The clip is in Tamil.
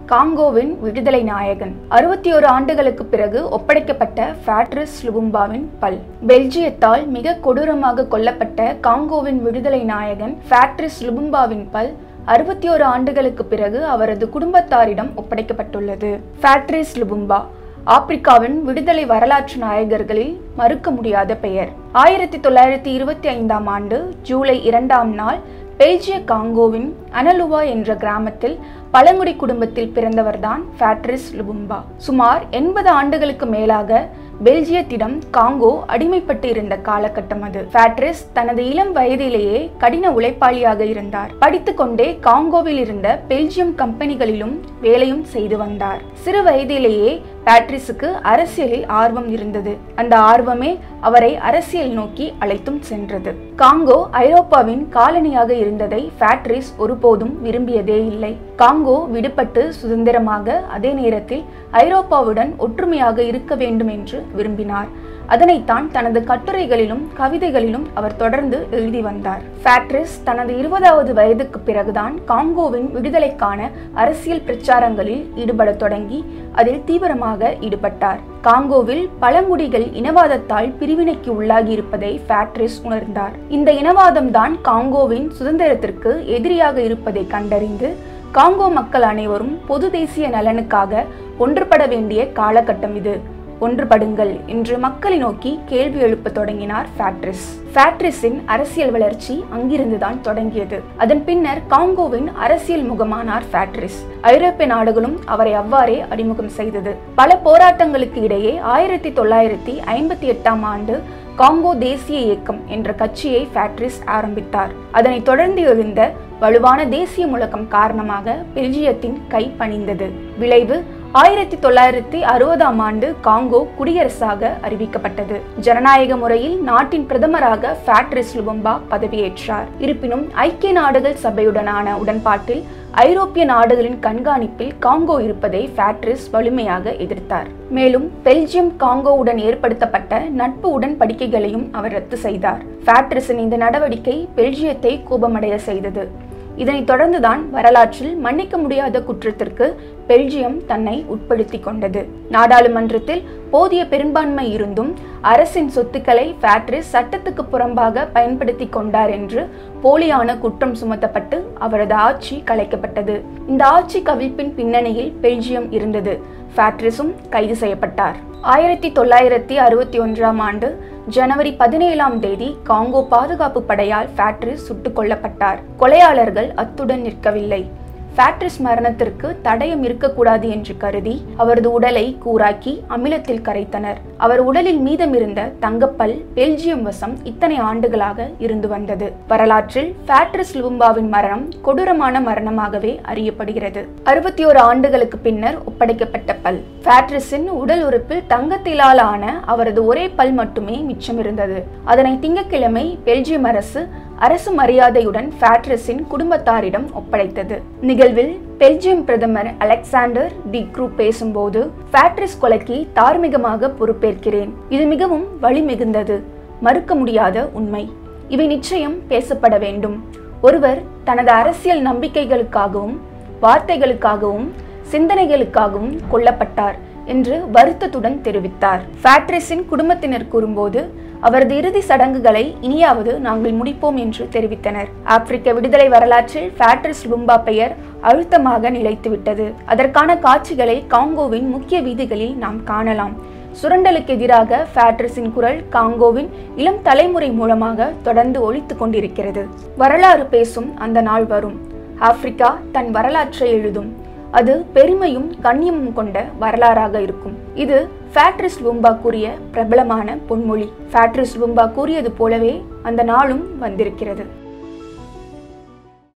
காங்கோவின் விடுதலை நாயகன் அறுபத்தி ஒரு ஆண்டுகளுக்கு பிறகு ஒப்படைக்கப்பட்ட ஃபேட்ரிஸ் லுபும்பாவின் பல் பெல்ஜியத்தால் மிக கொடூரமாக கொல்லப்பட்ட காங்கோவின் விடுதலை நாயகன் ஃபேட்ரிஸ் லுபும்பாவின் பல் அறுபத்தி ஒரு ஆண்டுகளுக்கு பிறகு அவரது குடும்பத்தாரிடம் ஒப்படைக்கப்பட்டுள்ளது ஃபேட்ரிஸ் லுபும்பா ஆப்பிரிக்காவின் விடுதலை வரலாற்று நாயகர்களில் மறுக்க முடியாத பெயர் ஆயிரத்தி தொள்ளாயிரத்தி இருபத்தி ஐந்தாம் ஆண்டு ஜூலை இரண்டாம் நாள் பெல்ஜிய காங்கோவின் அனலுவா என்ற கிராமத்தில் பழங்குடி குடும்பத்தில் பிறந்தவர்தான் ஃபேட்ரிஸ் லுபும்பா சுமார் எண்பது ஆண்டுகளுக்கு மேலாக பெல்ஜியத்திடம் காங்கோ அடிமைப்பட்டு இருந்த காலகட்டம் அது ஃபேட்ரிஸ் தனது இளம் வயதிலேயே கடின உழைப்பாளியாக இருந்தார் படித்துக்கொண்டே காங்கோவில் இருந்த பெல்ஜியம் கம்பெனிகளிலும் வேலையும் செய்து வந்தார் சிறு வயதிலேயே பேட்ரிஸுக்கு அரசியலில் ஆர்வம் இருந்தது அந்த ஆர்வமே அவரை அரசியல் நோக்கி அழைத்தும் சென்றது காங்கோ ஐரோப்பாவின் காலனியாக இருந்ததை ஃபேட்ரிஸ் ஒருபோதும் விரும்பியதே இல்லை காங்கோ விடுபட்டு சுதந்திரமாக அதே நேரத்தில் ஐரோப்பாவுடன் ஒற்றுமையாக இருக்க வேண்டும் என்று விரும்பினார் அதனைத்தான் தனது கட்டுரைகளிலும் கவிதைகளிலும் அவர் தொடர்ந்து எழுதி வந்தார் ஃபேட்ரிஸ் தனது இருபதாவது வயதுக்கு பிறகுதான் காங்கோவின் விடுதலைக்கான அரசியல் பிரச்சாரங்களில் ஈடுபடத் தொடங்கி அதில் தீவிரமாக ஈடுபட்டார் காங்கோவில் பழங்குடிகள் இனவாதத்தால் பிரிவினைக்கு உள்ளாகி இருப்பதை ஃபேட்ரிஸ் உணர்ந்தார் இந்த இனவாதம் தான் காங்கோவின் சுதந்திரத்திற்கு எதிரியாக இருப்பதை கண்டறிந்து காங்கோ மக்கள் அனைவரும் பொது தேசிய நலனுக்காக ஒன்றுபட வேண்டிய காலகட்டம் இது ஒன்றுபடுங்கள் என்று மக்களை நோக்கி கேள்வி எழுப்ப தொடங்கினார் ஃபேட்ரிஸ் ஃபேட்ரிஸின் அரசியல் வளர்ச்சி அங்கிருந்துதான் தொடங்கியது அதன் பின்னர் காங்கோவின் அரசியல் முகமானார் ஃபேட்ரிஸ் ஐரோப்பிய நாடுகளும் அவரை அவ்வாறே அறிமுகம் செய்தது பல போராட்டங்களுக்கு இடையே ஆயிரத்தி தொள்ளாயிரத்தி ஐம்பத்தி எட்டாம் ஆண்டு காங்கோ தேசிய இயக்கம் என்ற கட்சியை ஃபேட்ரிஸ் ஆரம்பித்தார் அதனைத் தொடர்ந்து எழுந்த வலுவான தேசிய முழக்கம் காரணமாக பெல்ஜியத்தின் கை பணிந்தது விளைவு ஆயிரத்தி தொள்ளாயிரத்தி அறுபதாம் ஆண்டு காங்கோ குடியரசாக அறிவிக்கப்பட்டது ஜனநாயக முறையில் நாட்டின் பிரதமராக ஃபேட்ரிஸ் லுபம்பா பதவியேற்றார் இருப்பினும் ஐக்கிய நாடுகள் சபையுடனான உடன்பாட்டில் ஐரோப்பிய நாடுகளின் கண்காணிப்பில் காங்கோ இருப்பதை ஃபேட்ரிஸ் வலிமையாக எதிர்த்தார் மேலும் பெல்ஜியம் காங்கோவுடன் ஏற்படுத்தப்பட்ட நட்பு உடன்படிக்கைகளையும் அவர் ரத்து செய்தார் ஃபேட்ரிஸின் இந்த நடவடிக்கை பெல்ஜியத்தை கோபமடைய செய்தது இதனைத் தொடர்ந்துதான் வரலாற்றில் மன்னிக்க முடியாத குற்றத்திற்கு பெல்ஜியம் தன்னை உட்படுத்திக் கொண்டது நாடாளுமன்றத்தில் போதிய பெரும்பான்மை இருந்தும் அரசின் சொத்துக்களை ஃபேட்ரிஸ் சட்டத்துக்கு புறம்பாக பயன்படுத்தி கொண்டார் என்று போலியான குற்றம் சுமத்தப்பட்டு அவரது ஆட்சி கலைக்கப்பட்டது இந்த ஆட்சி கவிழ்ப்பின் பின்னணியில் பெல்ஜியம் இருந்தது ஃபேட்ரிஸும் கைது செய்யப்பட்டார் ஆயிரத்தி தொள்ளாயிரத்தி அறுபத்தி ஒன்றாம் ஆண்டு ஜனவரி பதினேழாம் தேதி காங்கோ பாதுகாப்பு படையால் ஃபேட்ரிஸ் சுட்டுக் கொல்லப்பட்டார் கொலையாளர்கள் அத்துடன் நிற்கவில்லை ஃபேட்ரிஸ் மரணத்திற்கு தடயம் இருக்கக்கூடாது என்று கருதி அவரது உடலை கூராக்கி அமிலத்தில் கரைத்தனர் அவர் உடலில் மீதமிருந்த தங்கப்பல் பெல்ஜியம் வசம் இத்தனை ஆண்டுகளாக இருந்து வந்தது வரலாற்றில் ஃபேட்ரிஸ் லுபும்பாவின் மரணம் கொடூரமான மரணமாகவே அறியப்படுகிறது அறுபத்தி ஒரு ஆண்டுகளுக்கு பின்னர் ஒப்படைக்கப்பட்ட பல் ஃபேட்ரிஸின் உடல் உறுப்பில் தங்கத்திலால் ஆன அவரது ஒரே பல் மட்டுமே மிச்சமிருந்தது அதனை திங்கட்கிழமை பெல்ஜியம் அரசு அரசு மரியாதையுடன் ஃபேட்ரிஸின் குடும்பத்தாரிடம் ஒப்படைத்தது நிகழ்வில் பெல்ஜியம் பிரதமர் அலெக்சாண்டர் டி க்ரூ பேசும்போது ஃபேட்ரிஸ் கொலைக்கு தார்மீகமாக பொறுப்பேற்கிறேன் இது மிகவும் வழி மிகுந்தது மறுக்க முடியாத உண்மை இவை நிச்சயம் பேசப்பட வேண்டும் ஒருவர் தனது அரசியல் நம்பிக்கைகளுக்காகவும் வார்த்தைகளுக்காகவும் சிந்தனைகளுக்காகவும் கொல்லப்பட்டார் என்று வருத்தத்துடன் தெரிவித்தார் ஃபேட்ரிஸின் குடும்பத்தினர் கூறும்போது அவரது இறுதி சடங்குகளை இனியாவது நாங்கள் முடிப்போம் என்று தெரிவித்தனர் ஆப்பிரிக்க விடுதலை வரலாற்றில் ஃபேட்ரிஸ் லும்பா பெயர் அழுத்தமாக நிலைத்துவிட்டது அதற்கான காட்சிகளை காங்கோவின் முக்கிய வீதிகளில் நாம் காணலாம் சுரண்டலுக்கு எதிராக ஃபேட்ரிஸின் குரல் காங்கோவின் இளம் தலைமுறை மூலமாக தொடர்ந்து ஒழித்து கொண்டிருக்கிறது வரலாறு பேசும் அந்த நாள் வரும் ஆப்பிரிக்கா தன் வரலாற்றை எழுதும் அது பெருமையும் கண்ணியமும் கொண்ட வரலாறாக இருக்கும் இது ஃபேட்ரிஸ் லும்பா கூறிய பிரபலமான பொன்மொழி ஃபேட்ரிஸ் லும்பா கூறியது போலவே அந்த நாளும் வந்திருக்கிறது